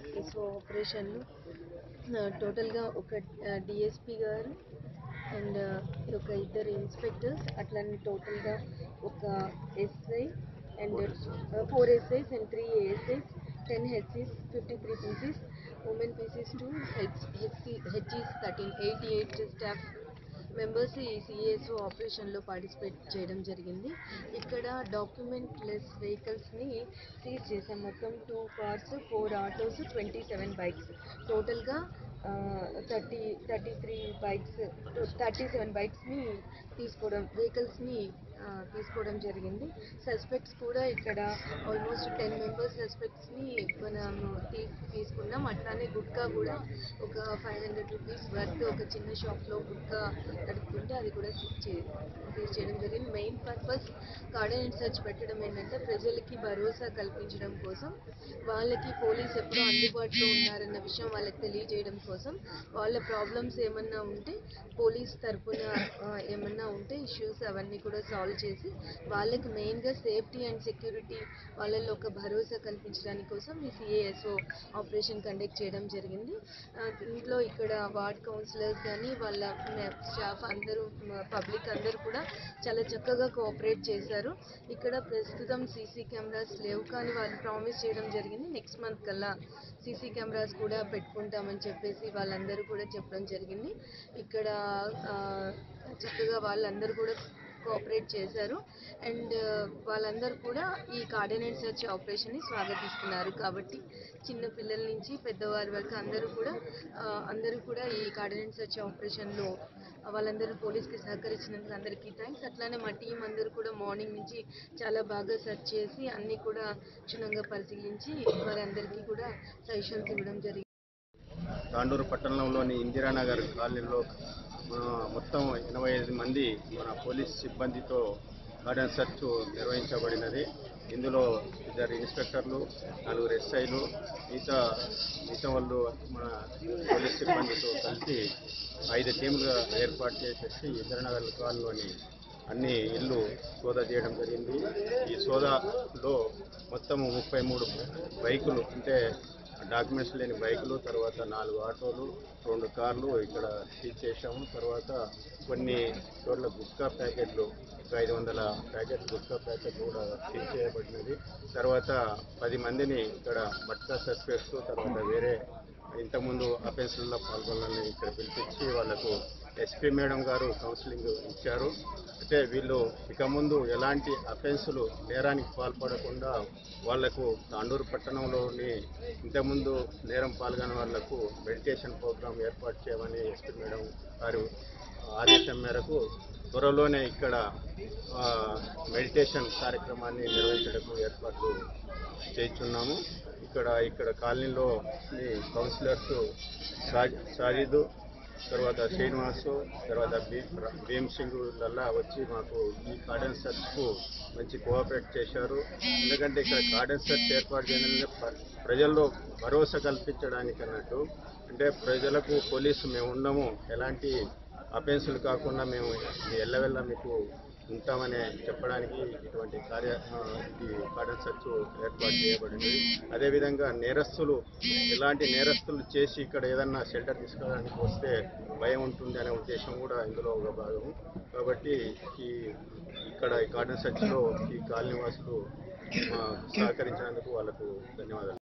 S O ఆపరేషన్లు టోటల్గా ఒక డిఎస్పి గారు అండ్ ఒక ఇద్దరు ఇన్స్పెక్టర్స్ అట్లనే టోటల్గా ఒక SI and four SIs and three ASIs ten HEs fifty three PCs women PCs two H HC HEs thirteen eighty eight staff members ఈ సిఎస్ఓ ఆపరేషన్లో పార్టిసిపేట్ చేయడం జరిగింది ఇక్కడ డాక్యుమెంట్ లెస్ వెహికల్స్ని సీజ్ చేసాం మొత్తం two cars four autos twenty seven bikes టోటల్గా thirty thirty three bikes thirty seven బైక్స్ని తీసుకోవడం వెహికల్స్ని తీసుకోవడం జరిగింది సస్పెక్ట్స్ కూడా ఇక్కడ ఆల్మోస్ట్ టెన్ మెంబర్స్ సస్పెక్ట్స్ని మనం తీ తీసుకున్నాం అట్లానే గుట్కా కూడా ఒక ఫైవ్ హండ్రెడ్ రూపీస్ వర్త్ ఒక చిన్న షాప్లో గుట్కా నడుపుతుంటే అది కూడా సీజ్ చే సీజ్ చేయడం జరిగింది main purpose cordon and search పెట్టడం ఏంటంటే ప్రజలకి భరోసా కల్పించడం కోసం వాళ్ళకి పోలీస్ ఎప్పుడూ అందుబాటులో ఉన్నారన్న విషయం వాళ్ళకి తెలియజేయడం కోసం వాళ్ళ ప్రాబ్లమ్స్ ఏమన్నా ఉంటే పోలీస్ తరపున ఆ, ఏమన్నా ఉంటే ఇష్యూస్ అవన్నీ కూడా సాల్వ్ చేసి వాళ్ళకి మెయిన్గా సేఫ్టీ అండ్ సెక్యూరిటీ వాళ్ళల్లో ఒక భరోసా కల్పించడానికి కోసం ఈ సిఏఎస్ఓ ఆపరేషన్ కండక్ట్ చేయడం జరిగింది ఆ, దీంట్లో ఇక్కడ వార్డ్ కౌన్సిలర్స్ కానీ వాళ్ళ స్టాఫ్ అందరూ పబ్లిక్ అందరూ కూడా చాలా చక్కగా కోఆపరేట్ చేశారు ఇక్కడ ప్రస్తుతం సీసీ కెమెరాస్ లేవు కానీ వాళ్ళు ప్రామిస్ చేయడం జరిగింది నెక్స్ట్ మంత్ కల్లా సీసీ కెమెరాస్ కూడా పెట్టుకుంటామని చెప్పేసి వాళ్ళందరూ కూడా చెప్పడం జరిగింది ఇక్కడ ఆ, చక్కగా వాళ్ళందరూ కూడా కోఆపరేట్ చేశారు అండ్ వాళ్ళందరూ కూడా ఈ కార్డినేట్ సర్చ్ ఆపరేషన్ని స్వాగతిస్తున్నారు కాబట్టి చిన్న పిల్లల నుంచి పెద్దవారి వరకు అందరూ కూడా ఆ, అందరూ కూడా ఈ కార్డినేట్ సర్చ్ ఆపరేషన్లో వాళ్ళందరూ పోలీస్కి సహకరించినందుకు అందరికీ థ్యాంక్స్ అట్లానే మా టీం అందరూ కూడా మార్నింగ్ నుంచి చాలా బాగా సెర్చ్ చేసి అన్నీ కూడా క్షుణ్ణంగా పరిశీలించి వారందరికీ కూడా సజెషన్స్ ఇవ్వడం జరిగింది తాండూరు పట్టణంలోని ఇందిరానగర్ కాలనీలో ఆ, మొత్తం ఎనభై ఐదు మంది మన పోలీస్ సిబ్బందితో గార్డెన్ సెర్చ్ నిర్వహించబడినది ఇందులో ఇద్దరు ఇన్స్పెక్టర్లు నలుగురు ఎస్ఐలు మిగతా మిగతా వాళ్ళు మన పోలీస్ సిబ్బందితో కలిసి ఐదు టీంలుగా ఏర్పాటు చేసేసి ఇందిరానగర్ కాలనీలోని అన్ని ఇల్లు సోదా చేయడం జరిగింది ఈ సోదాలో మొత్తం ముప్పై మూడు బైకులు అంటే డాక్యుమెంట్స్ లేని బైకులు తర్వాత నాలుగు ఆటోలు రెండు కార్లు ఇక్కడ సీజ్ చేశాము తర్వాత కొన్ని చోట్ల గుట్కా ప్యాకెట్లు ఒక ఐదు వందల ప్యాకెట్ గుట్కా ప్యాకెట్లు కూడా సీజ్ చేయబడినది తర్వాత పది మందిని ఇక్కడ మట్కా సస్పెక్ట్స్ తర్వాత వేరే ఇంతకుముందు అఫెన్స్లలో పాల్గొనాలని ఇక్కడ పిలిపించి వాళ్ళకు ఎస్పీ మేడం గారు కౌన్సిలింగ్ ఇచ్చారు అంటే వీళ్ళు ఇక ముందు ఎలాంటి అఫెన్సులు నేరానికి పాల్పడకుండా వాళ్లకు తాండూరు పట్టణంలోని ఇంతకుముందు నేరం పాల్గొన్న వాళ్లకు మెడిటేషన్ ప్రోగ్రాం ఏర్పాటు చేయమని ఎస్పీ మేడం గారు ఆదేశం మేరకు త్వరలోనే ఇక్కడ ఆ, మెడిటేషన్ కార్యక్రమాన్ని నిర్వహించడానికి ఏర్పాట్లు చేస్తున్నాము ఇక్కడ ఇక్కడ కాలనీలో మీ కౌన్సిలర్స్ సాజ్ సాజిద్ తర్వాత శ్రీనివాసు తర్వాత భీ- భీమ్ సింగ్ లల్లా వచ్చి మాకు ఈ కార్డన్ సెర్చ్కు మంచి కోఆపరేట్ చేశారు ఎందుకంటే ఇక్కడ కార్డన్ సెర్చ్ ఏర్పాటు చేయడం ప్ర- ప్రజల్లో భరోసా కల్పించడానికి అన్నట్టు అంటే ప్రజలకు పోలీసు మేము ఉన్నాము ఎలాంటి అఫెన్సులు కాకుండా మేము ఎల్లవెల్ల మీకు ఉంటామని చెప్పడానికి ఇటువంటి కార్య ఆ, ఇది కార్డన్ సెర్చ్ ఏర్పాటు చేయబడింది అదేవిధంగా నేరస్తులు ఎలాంటి నేరస్తులు చేసి ఇక్కడ ఏదన్నా షెల్టర్ తీసుకోవడానికి వస్తే భయం ఉంటుంది అనే ఉద్దేశం కూడా ఇందులో ఒక భాగం కాబట్టి ఈ ఇక్కడ ఈ కార్డన్ సెర్చ్లో ఈ కాలనీ వాసులు ఆ, సహకరించినందుకు వాళ్ళకు ధన్యవాదాలు